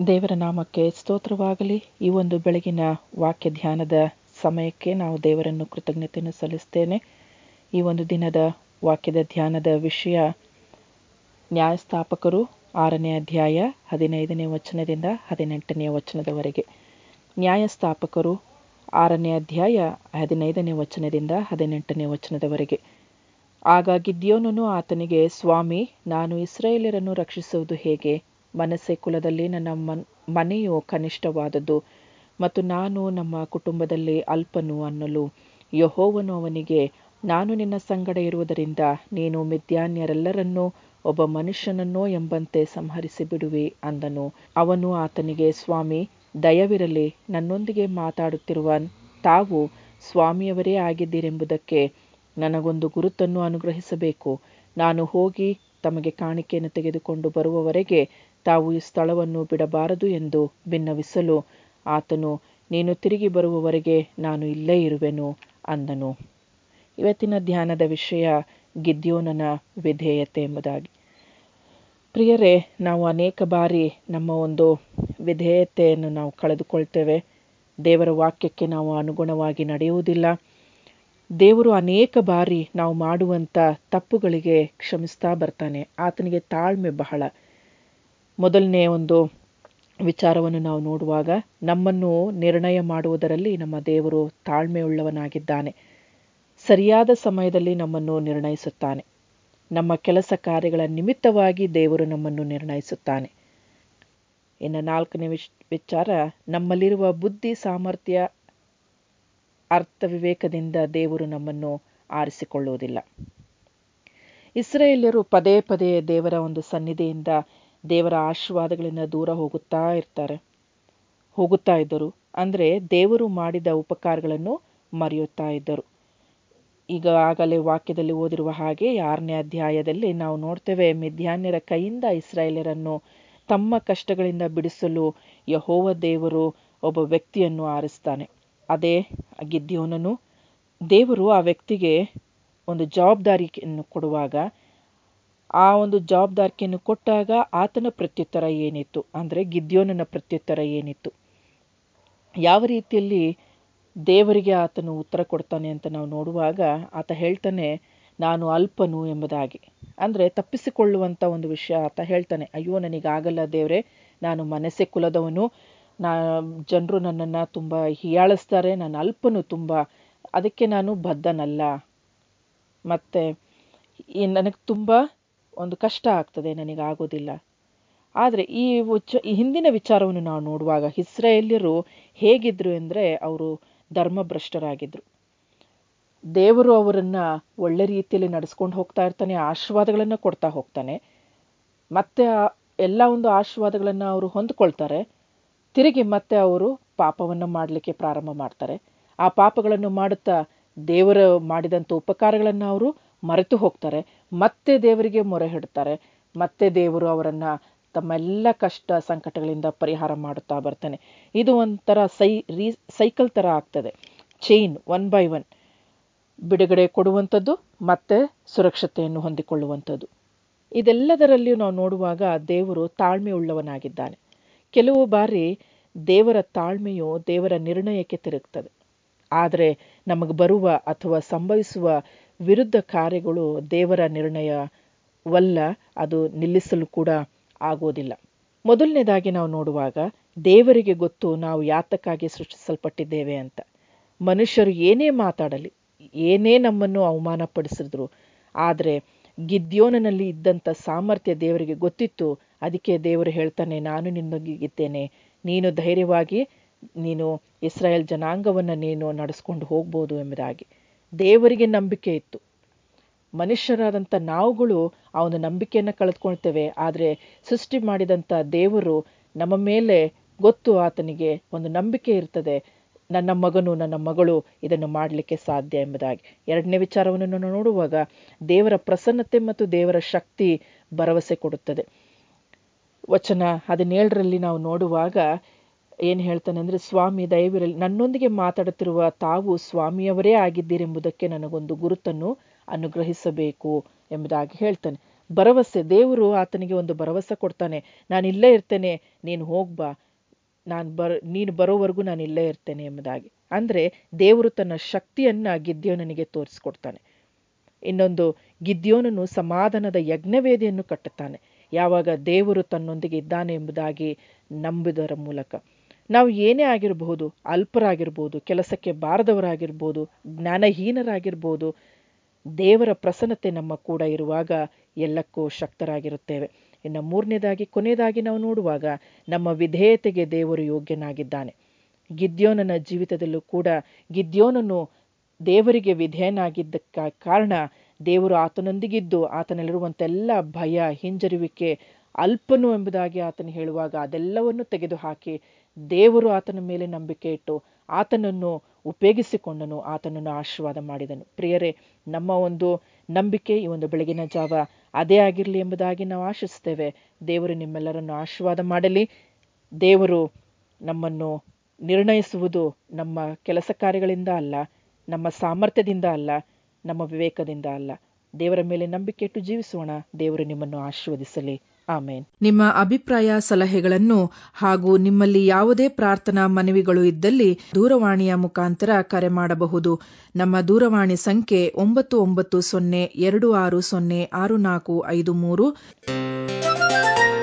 ದೇವರ ನಾಮಕ್ಕೆ ಸ್ತೋತ್ರವಾಗಲಿ ಈ ಒಂದು ಬೆಳಗಿನ ವಾಕ್ಯ ಧ್ಯಾನದ ಸಮಯಕ್ಕೆ ನಾವು ದೇವರನ್ನು ಕೃತಜ್ಞತೆಯನ್ನು ಸಲ್ಲಿಸ್ತೇನೆ ಈ ಒಂದು ದಿನದ ವಾಕ್ಯದ ಧ್ಯಾನದ ವಿಷಯ ನ್ಯಾಯಸ್ಥಾಪಕರು ಆರನೇ ಅಧ್ಯಾಯ ಹದಿನೈದನೇ ವಚನದಿಂದ ಹದಿನೆಂಟನೇ ವಚನದವರೆಗೆ ನ್ಯಾಯಸ್ಥಾಪಕರು ಆರನೇ ಅಧ್ಯಾಯ ಹದಿನೈದನೇ ವಚನದಿಂದ ಹದಿನೆಂಟನೇ ವಚನದವರೆಗೆ ಆಗ ಗಿದ್ಯೋನನು ಆತನಿಗೆ ಸ್ವಾಮಿ ನಾನು ಇಸ್ರಾಯೇಲರನ್ನು ರಕ್ಷಿಸುವುದು ಹೇಗೆ ಮನಸ್ಸೆ ಕುಲದಲ್ಲಿ ನನ್ನ ಮನ್ ಮನೆಯು ಕನಿಷ್ಠವಾದದ್ದು ಮತ್ತು ನಾನು ನಮ್ಮ ಕುಟುಂಬದಲ್ಲಿ ಅಲ್ಪನು ಅನ್ನಲು ಯಹೋವನು ಅವನಿಗೆ ನಾನು ನಿನ್ನ ಸಂಗಡ ಇರುವುದರಿಂದ ನೀನು ಮಿದ್ಯಾನ್ಯರೆಲ್ಲರನ್ನೂ ಒಬ್ಬ ಮನುಷ್ಯನನ್ನೋ ಎಂಬಂತೆ ಸಂಹರಿಸಿ ಬಿಡುವಿ ಅಂದನು ಅವನು ಆತನಿಗೆ ಸ್ವಾಮಿ ದಯವಿರಲಿ ನನ್ನೊಂದಿಗೆ ಮಾತಾಡುತ್ತಿರುವ ತಾವು ಸ್ವಾಮಿಯವರೇ ಆಗಿದ್ದೀರೆಂಬುದಕ್ಕೆ ನನಗೊಂದು ಗುರುತನ್ನು ಅನುಗ್ರಹಿಸಬೇಕು ನಾನು ಹೋಗಿ ತಮಗೆ ಕಾಣಿಕೆಯನ್ನು ತೆಗೆದುಕೊಂಡು ಬರುವವರೆಗೆ ತಾವು ಈ ಸ್ಥಳವನ್ನು ಬಿಡಬಾರದು ಎಂದು ಬಿನ್ನವಿಸಲು ಆತನು ನೀನು ತಿರುಗಿ ಬರುವವರೆಗೆ ನಾನು ಇಲ್ಲೇ ಇರುವೆನು ಅಂದನು ಇವತ್ತಿನ ಧ್ಯಾನದ ವಿಷಯ ಗಿದ್ಯೋನನ ವಿಧೇಯತೆ ಎಂಬುದಾಗಿ ಪ್ರಿಯರೇ ನಾವು ಅನೇಕ ಬಾರಿ ನಮ್ಮ ಒಂದು ವಿಧೇಯತೆಯನ್ನು ನಾವು ಕಳೆದುಕೊಳ್ತೇವೆ ದೇವರ ವಾಕ್ಯಕ್ಕೆ ನಾವು ಅನುಗುಣವಾಗಿ ನಡೆಯುವುದಿಲ್ಲ ದೇವರು ಅನೇಕ ಬಾರಿ ನಾವು ಮಾಡುವಂಥ ತಪ್ಪುಗಳಿಗೆ ಕ್ಷಮಿಸ್ತಾ ಬರ್ತಾನೆ ಆತನಿಗೆ ತಾಳ್ಮೆ ಬಹಳ ಮೊದಲನೇ ಒಂದು ವಿಚಾರವನ್ನು ನಾವು ನೋಡುವಾಗ ನಮ್ಮನ್ನು ನಿರ್ಣಯ ಮಾಡುವುದರಲ್ಲಿ ನಮ್ಮ ದೇವರು ತಾಳ್ಮೆಯುಳ್ಳವನಾಗಿದ್ದಾನೆ ಸರಿಯಾದ ಸಮಯದಲ್ಲಿ ನಮ್ಮನ್ನು ನಿರ್ಣಯಿಸುತ್ತಾನೆ ನಮ್ಮ ಕೆಲಸ ಕಾರ್ಯಗಳ ನಿಮಿತ್ತವಾಗಿ ದೇವರು ನಮ್ಮನ್ನು ನಿರ್ಣಯಿಸುತ್ತಾನೆ ಇನ್ನು ನಾಲ್ಕನೇ ವಿಶ್ ವಿಚಾರ ನಮ್ಮಲ್ಲಿರುವ ಬುದ್ಧಿ ಸಾಮರ್ಥ್ಯ ಅರ್ಥ ವಿವೇಕದಿಂದ ದೇವರು ನಮ್ಮನ್ನು ಆರಿಸಿಕೊಳ್ಳುವುದಿಲ್ಲ ಇಸ್ರೇಲಿಯರು ಪದೇ ಪದೇ ದೇವರ ಒಂದು ಸನ್ನಿಧಿಯಿಂದ ದೇವರ ಆಶೀರ್ವಾದಗಳಿಂದ ದೂರ ಹೋಗುತ್ತಾ ಇರ್ತಾರೆ ಹೋಗುತ್ತಾ ಇದ್ದರು ಅಂದರೆ ದೇವರು ಮಾಡಿದ ಉಪಕಾರಗಳನ್ನು ಮರೆಯುತ್ತಾ ಇದ್ದರು ಈಗ ಆಗಲೇ ವಾಕ್ಯದಲ್ಲಿ ಓದಿರುವ ಹಾಗೆ ಆರನೇ ಅಧ್ಯಾಯದಲ್ಲಿ ನಾವು ನೋಡ್ತೇವೆ ಮಿದ್ಯಾನ್ಯರ ಕೈಯಿಂದ ಇಸ್ರಾಯೇಲರನ್ನು ತಮ್ಮ ಕಷ್ಟಗಳಿಂದ ಬಿಡಿಸಲು ಯಹೋವ ದೇವರು ಒಬ್ಬ ವ್ಯಕ್ತಿಯನ್ನು ಆರಿಸ್ತಾನೆ ಅದೇ ಗಿದ್ಯೋನನು ದೇವರು ಆ ವ್ಯಕ್ತಿಗೆ ಒಂದು ಜವಾಬ್ದಾರಿಯನ್ನು ಕೊಡುವಾಗ ಆ ಒಂದು ಜವಾಬ್ದಾರಿಕೆಯನ್ನು ಕೊಟ್ಟಾಗ ಆತನ ಪ್ರತ್ಯುತ್ತರ ಏನಿತ್ತು ಅಂದರೆ ಗಿದ್ಯೋನನ ಪ್ರತ್ಯುತ್ತರ ಏನಿತ್ತು ಯಾವ ರೀತಿಯಲ್ಲಿ ದೇವರಿಗೆ ಆತನು ಉತ್ತರ ಕೊಡ್ತಾನೆ ಅಂತ ನಾವು ನೋಡುವಾಗ ಆತ ಹೇಳ್ತಾನೆ ನಾನು ಅಲ್ಪನು ಎಂಬುದಾಗಿ ಅಂದರೆ ತಪ್ಪಿಸಿಕೊಳ್ಳುವಂಥ ಒಂದು ವಿಷಯ ಆತ ಹೇಳ್ತಾನೆ ಅಯ್ಯೋ ನನಗಾಗಲ್ಲ ದೇವರೇ ನಾನು ಮನಸ್ಸೆ ಕುಲದವನು ನಾ ಜನರು ನನ್ನನ್ನು ತುಂಬ ಹೀಯಾಳಿಸ್ತಾರೆ ನಾನು ಅಲ್ಪನು ತುಂಬ ಅದಕ್ಕೆ ನಾನು ಬದ್ಧನಲ್ಲ ಮತ್ತು ನನಗೆ ತುಂಬ ಒಂದು ಕಷ್ಟ ಆಗ್ತದೆ ನನಗಾಗೋದಿಲ್ಲ ಆದರೆ ಈ ಉಚ್ಚ ಈ ಹಿಂದಿನ ವಿಚಾರವನ್ನು ನಾವು ನೋಡುವಾಗ ಇಸ್ರಾಯೇಲ್ಯರು ಹೇಗಿದ್ರು ಅಂದರೆ ಅವರು ಧರ್ಮಭ್ರಷ್ಟರಾಗಿದ್ದರು ದೇವರು ಅವರನ್ನು ಒಳ್ಳೆ ರೀತಿಯಲ್ಲಿ ನಡೆಸ್ಕೊಂಡು ಹೋಗ್ತಾ ಇರ್ತಾನೆ ಆಶೀರ್ವಾದಗಳನ್ನು ಕೊಡ್ತಾ ಹೋಗ್ತಾನೆ ಮತ್ತೆ ಎಲ್ಲ ಒಂದು ಆಶೀರ್ವಾದಗಳನ್ನು ಅವರು ಹೊಂದ್ಕೊಳ್ತಾರೆ ತಿರುಗಿ ಮತ್ತೆ ಅವರು ಪಾಪವನ್ನು ಮಾಡಲಿಕ್ಕೆ ಪ್ರಾರಂಭ ಮಾಡ್ತಾರೆ ಆ ಪಾಪಗಳನ್ನು ಮಾಡುತ್ತಾ ದೇವರು ಮಾಡಿದಂಥ ಉಪಕಾರಗಳನ್ನು ಅವರು ಮರೆತು ಹೋಗ್ತಾರೆ ಮತ್ತೆ ದೇವರಿಗೆ ಮೊರೆ ಹಿಡ್ತಾರೆ ಮತ್ತೆ ದೇವರು ಅವರನ್ನು ತಮ್ಮೆಲ್ಲ ಕಷ್ಟ ಸಂಕಟಗಳಿಂದ ಪರಿಹಾರ ಮಾಡುತ್ತಾ ಬರ್ತಾನೆ ಇದು ಒಂಥರ ಸೈ ರೀ ಸೈಕಲ್ ಥರ ಆಗ್ತದೆ ಚೈನ್ ಒನ್ ಬೈ ಒನ್ ಬಿಡುಗಡೆ ಕೊಡುವಂಥದ್ದು ಮತ್ತೆ ಸುರಕ್ಷತೆಯನ್ನು ಹೊಂದಿಕೊಳ್ಳುವಂಥದ್ದು ಇದೆಲ್ಲದರಲ್ಲಿಯೂ ನಾವು ನೋಡುವಾಗ ದೇವರು ತಾಳ್ಮೆ ಉಳ್ಳವನಾಗಿದ್ದಾನೆ ಕೆಲವು ಬಾರಿ ದೇವರ ತಾಳ್ಮೆಯು ದೇವರ ನಿರ್ಣಯಕ್ಕೆ ತಿರುಗ್ತದೆ ಆದರೆ ನಮಗೆ ಬರುವ ಅಥವಾ ಸಂಭವಿಸುವ ವಿರುದ್ಧ ಕಾರ್ಯಗಳು ದೇವರ ನಿರ್ಣಯವಲ್ಲ ಅದು ನಿಲ್ಲಿಸಲು ಕೂಡ ಆಗೋದಿಲ್ಲ ಮೊದಲನೇದಾಗಿ ನಾವು ನೋಡುವಾಗ ದೇವರಿಗೆ ಗೊತ್ತು ನಾವು ಯಾತಕ್ಕಾಗಿ ಸೃಷ್ಟಿಸಲ್ಪಟ್ಟಿದ್ದೇವೆ ಅಂತ ಮನುಷ್ಯರು ಏನೇ ಮಾತಾಡಲಿ ಏನೇ ನಮ್ಮನ್ನು ಅವಮಾನಪಡಿಸಿದ್ರು ಆದರೆ ಗಿದ್ಯೋನನಲ್ಲಿ ಇದ್ದಂಥ ಸಾಮರ್ಥ್ಯ ದೇವರಿಗೆ ಗೊತ್ತಿತ್ತು ಅದಕ್ಕೆ ದೇವರು ಹೇಳ್ತಾನೆ ನಾನು ನಿನ್ನೊಂದಿಗಿದ್ದೇನೆ ನೀನು ಧೈರ್ಯವಾಗಿ ನೀನು ಇಸ್ರಾಯೇಲ್ ಜನಾಂಗವನ್ನು ನೀನು ನಡೆಸ್ಕೊಂಡು ಹೋಗ್ಬೋದು ಎಂಬುದಾಗಿ ದೇವರಿಗೆ ನಂಬಿಕೆ ಇತ್ತು ಮನುಷ್ಯರಾದಂಥ ನಾವುಗಳು ಆ ಒಂದು ನಂಬಿಕೆಯನ್ನು ಕಳೆದುಕೊಳ್ತೇವೆ ಆದರೆ ಸೃಷ್ಟಿ ಮಾಡಿದಂಥ ದೇವರು ನಮ್ಮ ಮೇಲೆ ಗೊತ್ತು ಆತನಿಗೆ ಒಂದು ನಂಬಿಕೆ ಇರ್ತದೆ ನನ್ನ ಮಗನು ನನ್ನ ಮಗಳು ಇದನ್ನು ಮಾಡಲಿಕ್ಕೆ ಸಾಧ್ಯ ಎಂಬುದಾಗಿ ಎರಡನೇ ವಿಚಾರವನ್ನು ನಾವು ನೋಡುವಾಗ ದೇವರ ಪ್ರಸನ್ನತೆ ಮತ್ತು ದೇವರ ಶಕ್ತಿ ಭರವಸೆ ಕೊಡುತ್ತದೆ ವಚನ ಹದಿನೇಳರಲ್ಲಿ ನಾವು ನೋಡುವಾಗ ಏನು ಹೇಳ್ತಾನೆ ಅಂದರೆ ಸ್ವಾಮಿ ದಯವಿರಲಿ ನನ್ನೊಂದಿಗೆ ಮಾತಾಡುತ್ತಿರುವ ತಾವು ಸ್ವಾಮಿಯವರೇ ಆಗಿದ್ದೀರೆಂಬುದಕ್ಕೆ ನನಗೊಂದು ಗುರುತನ್ನು ಅನುಗ್ರಹಿಸಬೇಕು ಎಂಬುದಾಗಿ ಹೇಳ್ತಾನೆ ಭರವಸೆ ದೇವರು ಆತನಿಗೆ ಒಂದು ಭರವಸೆ ಕೊಡ್ತಾನೆ ನಾನು ಇಲ್ಲೇ ಇರ್ತೇನೆ ನೀನು ಹೋಗ್ಬಾ ನಾನು ಬರ ನೀನು ಬರೋವರೆಗೂ ನಾನು ಇಲ್ಲೇ ಇರ್ತೇನೆ ಎಂಬುದಾಗಿ ಅಂದರೆ ದೇವರು ತನ್ನ ಶಕ್ತಿಯನ್ನ ಗಿದ್ಯೋನನಿಗೆ ತೋರಿಸ್ಕೊಡ್ತಾನೆ ಇನ್ನೊಂದು ಗಿದ್ಯೋನನು ಸಮಾಧಾನದ ಯಜ್ಞವೇದಿಯನ್ನು ಕಟ್ಟುತ್ತಾನೆ ಯಾವಾಗ ದೇವರು ತನ್ನೊಂದಿಗೆ ಇದ್ದಾನೆ ಎಂಬುದಾಗಿ ನಂಬುವುದರ ಮೂಲಕ ನಾವು ಏನೇ ಆಗಿರಬಹುದು ಅಲ್ಪರಾಗಿರ್ಬೋದು ಕೆಲಸಕ್ಕೆ ಬಾರದವರಾಗಿರ್ಬೋದು ಜ್ಞಾನಹೀನರಾಗಿರ್ಬೋದು ದೇವರ ಪ್ರಸನ್ನತೆ ನಮ್ಮ ಕೂಡ ಇರುವಾಗ ಎಲ್ಲಕ್ಕೂ ಶಕ್ತರಾಗಿರುತ್ತೇವೆ ಇನ್ನು ಮೂರನೇದಾಗಿ ಕೊನೆಯದಾಗಿ ನಾವು ನೋಡುವಾಗ ನಮ್ಮ ವಿಧೇಯತೆಗೆ ದೇವರು ಯೋಗ್ಯನಾಗಿದ್ದಾನೆ ಗಿದ್ಯೋನನ ಜೀವಿತದಲ್ಲೂ ಕೂಡ ಗಿದ್ಯೋನನು ದೇವರಿಗೆ ವಿಧೇಯನಾಗಿದ್ದಕ್ಕ ಕಾರಣ ದೇವರು ಆತನೊಂದಿಗಿದ್ದು ಆತನಲ್ಲಿರುವಂತೆಲ್ಲ ಭಯ ಹಿಂಜರುವಿಕೆ ಅಲ್ಪನು ಎಂಬುದಾಗಿ ಆತನು ಹೇಳುವಾಗ ಅದೆಲ್ಲವನ್ನು ತೆಗೆದುಹಾಕಿ ದೇವರು ಆತನ ಮೇಲೆ ನಂಬಿಕೆ ಇಟ್ಟು ಆತನನ್ನು ಉಪಯೋಗಿಸಿಕೊಂಡನು ಆತನನ್ನು ಆಶೀರ್ವಾದ ಮಾಡಿದನು ಪ್ರಿಯರೇ ನಮ್ಮ ಒಂದು ನಂಬಿಕೆ ಈ ಒಂದು ಬೆಳಗಿನ ಜಾವ ಅದೇ ಆಗಿರಲಿ ಎಂಬುದಾಗಿ ನಾವು ಆಶಿಸ್ತೇವೆ ದೇವರು ನಿಮ್ಮೆಲ್ಲರನ್ನು ಆಶೀರ್ವಾದ ಮಾಡಲಿ ದೇವರು ನಮ್ಮನ್ನು ನಿರ್ಣಯಿಸುವುದು ನಮ್ಮ ಕೆಲಸ ಕಾರ್ಯಗಳಿಂದ ಅಲ್ಲ ನಮ್ಮ ಸಾಮರ್ಥ್ಯದಿಂದ ಅಲ್ಲ ನಮ್ಮ ವಿವೇಕದಿಂದ ಅಲ್ಲ ದೇವರ ಮೇಲೆ ನಂಬಿಕೆ ಇಟ್ಟು ಜೀವಿಸೋಣ ದೇವರು ನಿಮ್ಮನ್ನು ಆಶೀರ್ವದಿಸಲಿ ಆಮೇನ್ ನಿಮ್ಮ ಅಭಿಪ್ರಾಯ ಸಲಹೆಗಳನ್ನು ಹಾಗೂ ನಿಮ್ಮಲ್ಲಿ ಯಾವುದೇ ಪ್ರಾರ್ಥನಾ ಮನವಿಗಳು ಇದ್ದಲ್ಲಿ ದೂರವಾಣಿಯ ಮುಖಾಂತರ ಕರೆ ಮಾಡಬಹುದು ನಮ್ಮ ದೂರವಾಣಿ ಸಂಖ್ಯೆ ಒಂಬತ್ತು ಒಂಬತ್ತು ಸೊನ್ನೆ ಎರಡು ಆರು ಸೊನ್ನೆ ಆರು ನಾಲ್ಕು ಐದು ಮೂರು